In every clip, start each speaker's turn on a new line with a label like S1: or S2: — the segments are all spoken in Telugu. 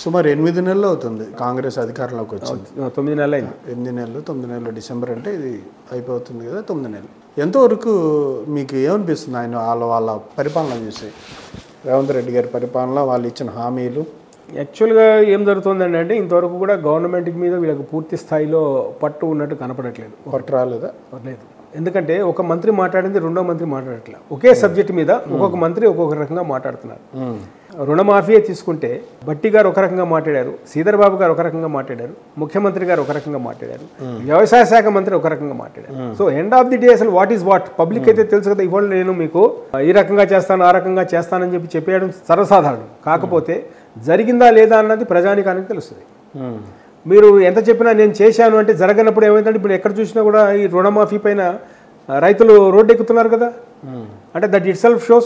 S1: సుమారు ఎనిమిది నెలలు అవుతుంది కాంగ్రెస్ అధికారంలోకి వచ్చింది
S2: తొమ్మిది నెలలు అయింది
S1: ఎనిమిది నెలలు తొమ్మిది నెలలు డిసెంబర్ అంటే ఇది అయిపోతుంది కదా తొమ్మిది నెలలు ఎంతవరకు మీకు ఏమనిపిస్తుంది ఆయన వాళ్ళ వాళ్ళ పరిపాలన చూసి రేవంత్ రెడ్డి గారి పరిపాలన వాళ్ళు ఇచ్చిన హామీలు
S2: యాక్చువల్గా ఏం జరుగుతుందండి అంటే ఇంతవరకు కూడా గవర్నమెంట్ మీద వీళ్ళకి పూర్తి స్థాయిలో పట్టు ఉన్నట్టు కనపడట్లేదు
S1: పట్టు రాలేదా
S2: లేదు ఎందుకంటే ఒక మంత్రి మాట్లాడింది రెండో మంత్రి మాట్లాడట్లే ఒకే సబ్జెక్ట్ మీద ఒక్కొక్క మంత్రి ఒక్కొక్క రకంగా మాట్లాడుతున్నారు రుణమాఫీ తీసుకుంటే బట్టి గారు ఒక రకంగా మాట్లాడారు శ్రీధర్ బాబు గారు ఒక రకంగా మాట్లాడారు ముఖ్యమంత్రి గారు ఒక రకంగా మాట్లాడారు వ్యవసాయ శాఖ మంత్రి ఒక రకంగా మాట్లాడారు so end of the day అసలు వాట్ ఈస్ వాట్ పబ్లిక్ అయితే తెలుసు కదా ఇవాళ నేను మీకు ఈ రకంగా చేస్తాను ఆ రకంగా చేస్తానని చెప్పి చెప్పేయడం సర్వసాధారణం కాకపోతే జరిగిందా లేదా అన్నది ప్రజానికానికి తెలుస్తుంది మీరు ఎంత చెప్పినా నేను చేశాను అంటే జరగనప్పుడు ఏమైందంటే ఇప్పుడు ఎక్కడ చూసినా కూడా ఈ రుణమాఫీ పైన ఆ, రైతులు రోడ్డు ఎక్కుతున్నారు కదా అంటే that itself shows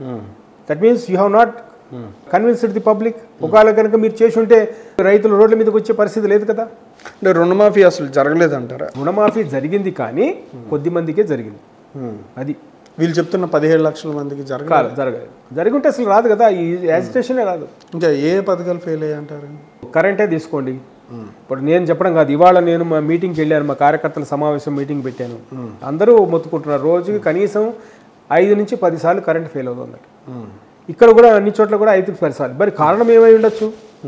S2: that means you have not convinced the public ఒకవేళ కనుక మీరు చేసి ఉంటే రైతులు రోడ్ల మీదకి వచ్చే పరిస్థితి లేదు కదా
S1: అంటే రుణమాఫీ అసలు జరగలేదంటారా
S2: రుణమాఫీ జరిగింది కానీ కొద్ది మందికే జరిగింది అది
S1: వీళ్ళు చెప్తున్న పదిహేడు లక్షల మందికి జరగ
S2: కాదు జరగదు జరిగి ఉంటే అసలు రాదు కదా ఈ యాజిటేషనే రాదు
S1: ఇంకా ఏ పథకాలు ఫెయిల్ అయ్యాయి అంటారు
S2: కరెంటే తీసుకోండి ఇప్పుడు నేను చెప్పడం కాదు ఇవాళ నేను మా మీటింగ్కి వెళ్ళాను మా కార్యకర్తల సమావేశం మీటింగ్ పెట్టాను అందరూ మొత్తుకుంటున్నారు రోజుకి కనీసం ఐదు నుంచి పది సార్లు కరెంట్ ఫెయిల్ అవుతుంది ఇక్కడ కూడా అన్ని చోట్ల కూడా ఐదు పది సార్లు మరి కారణం ఏమై ఉండొచ్చు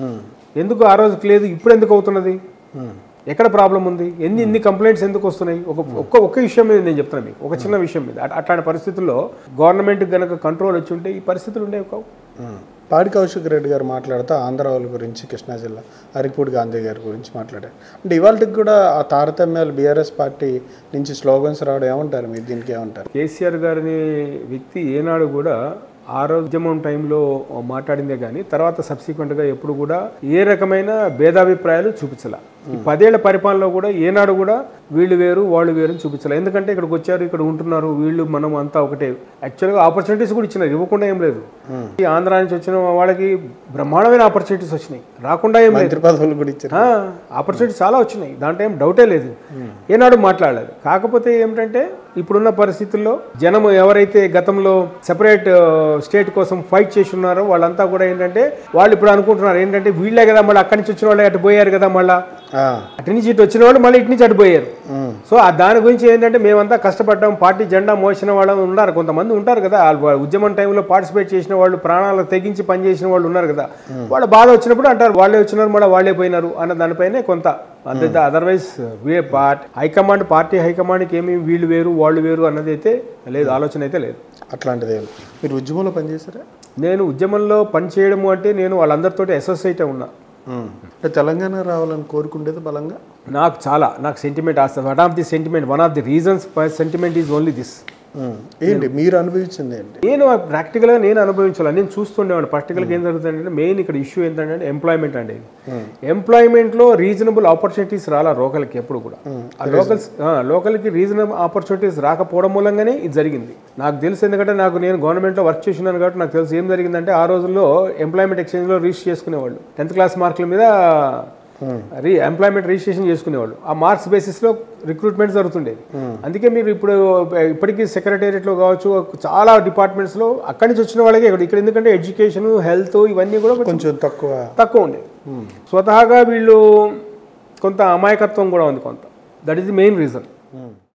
S2: ఎందుకు ఆ రోజుకి లేదు ఇప్పుడు ఎందుకు అవుతున్నది ఎక్కడ ప్రాబ్లం ఉంది ఎన్ని ఇన్ని కంప్లైంట్స్ ఎందుకు వస్తున్నాయి ఒక ఒక్క ఒక్క విషయం మీద నేను చెప్తున్నాను మీకు ఒక చిన్న విషయం మీద అట్- అట్లాంటి పరిస్థితుల్లో గవర్నమెంట్ గనక కంట్రోల్ వచ్చి ఉంటే ఈ పరిస్థితులు ఉండేవి కావు
S1: పాడి కౌశిక్ రెడ్డి గారు మాట్లాడుతూ ఆంధ్ర వాళ్ళ గురించి కృష్ణా జిల్లా అరిపూడి గాంధీ గారి గురించి మాట్లాడారు అంటే ఇవాళకి కూడా ఆ తారతమ్యాలు బీఆర్ఎస్ పార్టీ నుంచి స్లోగన్స్ రావడం ఏమంటారు మీరు దీనికి ఏమంటారు
S2: కేసీఆర్ గారిని వ్యక్తి ఏనాడు కూడా ఆరోగ్యమం టైంలో మాట్లాడిందే కానీ తర్వాత సబ్సిక్వెంట్గా ఎప్పుడు కూడా ఏ రకమైన భేదాభిప్రాయాలు చూపించాల ఈ పదేళ్ల పరిపాలనలో కూడా ఏనాడు కూడా వీళ్ళు వేరు వాళ్ళు వేరు అని చూపించాలి ఎందుకంటే ఇక్కడికి వచ్చారు ఇక్కడ ఉంటున్నారు వీళ్ళు మనం అంతా ఒకటే యాక్చువల్గా ఆపర్చునిటీస్ కూడా ఇచ్చినారు ఇవ్వకుండా ఏం లేదు ఈ ఆంధ్ర నుంచి వచ్చిన వాళ్ళకి బ్రహ్మాండమైన ఆపర్చునిటీస్ వచ్చినాయి రాకుండా ఏం లేదు
S1: మంత్రి పదవులు కూడా ఇచ్చారు
S2: ఆపర్చునిటీ చాలా వచ్చినాయి దాంట్లో ఏం డౌటే లేదు ఏనాడు మాట్లాడలేదు కాకపోతే ఏమిటంటే ఇప్పుడున్న పరిస్థితుల్లో జనం ఎవరైతే గతంలో సెపరేట్ స్టేట్ కోసం ఫైట్ చేసి ఉన్నారో వాళ్ళంతా కూడా ఏంటంటే వాళ్ళు ఇప్పుడు అనుకుంటున్నారు ఏంటంటే వీళ్ళే కదా మళ్ళీ అక్కడి నుంచి వచ్చిన వాళ్ళే అటు పోయారు కదా మళ్ళీ
S1: ఆ,
S2: అటు నుంచి ఇటు వచ్చిన వాళ్ళు మళ్ళీ ఇటు నుంచి అటు పోయారు సో ఆ దాని గురించి ఏంటంటే మేమంతా కష్టపడ్డాం పార్టీ జెండా మోసిన వాళ్ళు ఉన్నారు కొంతమంది ఉంటారు కదా వాళ్ళ ఉద్యమం టైంలో పార్టిసిపేట్ చేసిన వాళ్ళు ప్రాణాలు తెగించి పనిచేసిన వాళ్ళు ఉన్నారు కదా వాళ్ళ బాధ వచ్చినప్పుడు అంటారు వాళ్ళే వచ్చినారు మళ్ళీ వాళ్ళే పోయినారు అన్న దానిపైనే కొంత అంతే అదర్వైజ్ పార్ట్ హైకమాండ్ పార్టీ హైకమాండ్కి ఏమి వీళ్ళు వేరు వాళ్ళు వేరు అన్నది అయితే లేదు ఆలోచన అయితే లేదు
S1: అట్లాంటిది ఏం. మీరు ఉద్యమంలో పనిచేశారా
S2: నేను ఉద్యమంలో పని చేయడము అంటే నేను వాళ్ళందరితోటి అసోసియేట్ ఉన్నా
S1: అంటే తెలంగాణ రావాలని కోరుకుండేది బలంగా
S2: నాకు చాలా నాకు sentiment one of the sentiment one of the reasons sentiment is only this
S1: um. ఏంటి మీరు అనుభవించింది ఏంటి
S2: నేను ప్రాక్టికల్గా నేను అనుభవించాలి నేను చూస్తుండేవాడిని ప్రాక్టికల్గా ఏం జరుగుతుందంటే మెయిన్ ఇక్కడ ఇష్యూ ఏంటంటే ఎంప్లాయ్మెంట్ అండి ఎంప్లాయ్మెంట్లో రీజనబుల్ ఆపర్చునిటీస్ రాలా లోకల్కి ఎప్పుడు కూడా ఆ లోకల్స్ లోకల్కి రీజనబుల్ ఆపర్చునిటీస్ రాకపోవడం మూలంగానే ఇది జరిగింది నాకు తెలుసు ఎందుకంటే నాకు నేను గవర్నమెంట్లో వర్క్ చేస్తున్నాను కాబట్టి నాకు తెలుసు ఏం జరిగిందంటే ఆ రోజుల్లో ఎంప్లాయ్మెంట్ ఎక్స్చేంజ్లో రిజిస్టర్ చేసుకునేవాళ్ళు టెన్త్ క్లాస్ మార్కుల మీద రీ ఎంప్లాయ్మెంట్ రిజిస్ట్రేషన్ చేసుకునేవాళ్ళు ఆ మార్క్స్ బేసిస్లో రిక్రూట్మెంట్ జరుగుతుండేది అందుకే మీరు ఇప్పుడు ఇప్పటికీ సెక్రటేరియట్లో కావచ్చు చాలా డిపార్ట్మెంట్స్లో అక్కడి నుంచి వచ్చిన వాళ్ళకే ఇక్కడ ఇక్కడ ఎందుకంటే ఎడ్యుకేషన్ హెల్త్ ఇవన్నీ కూడా కొంచెం
S1: కొంచెం తక్కువ
S2: తక్కువ ఉండేది స్వతహాగా వీళ్ళు కొంత అమాయకత్వం కూడా ఉంది కొంత that is the main reason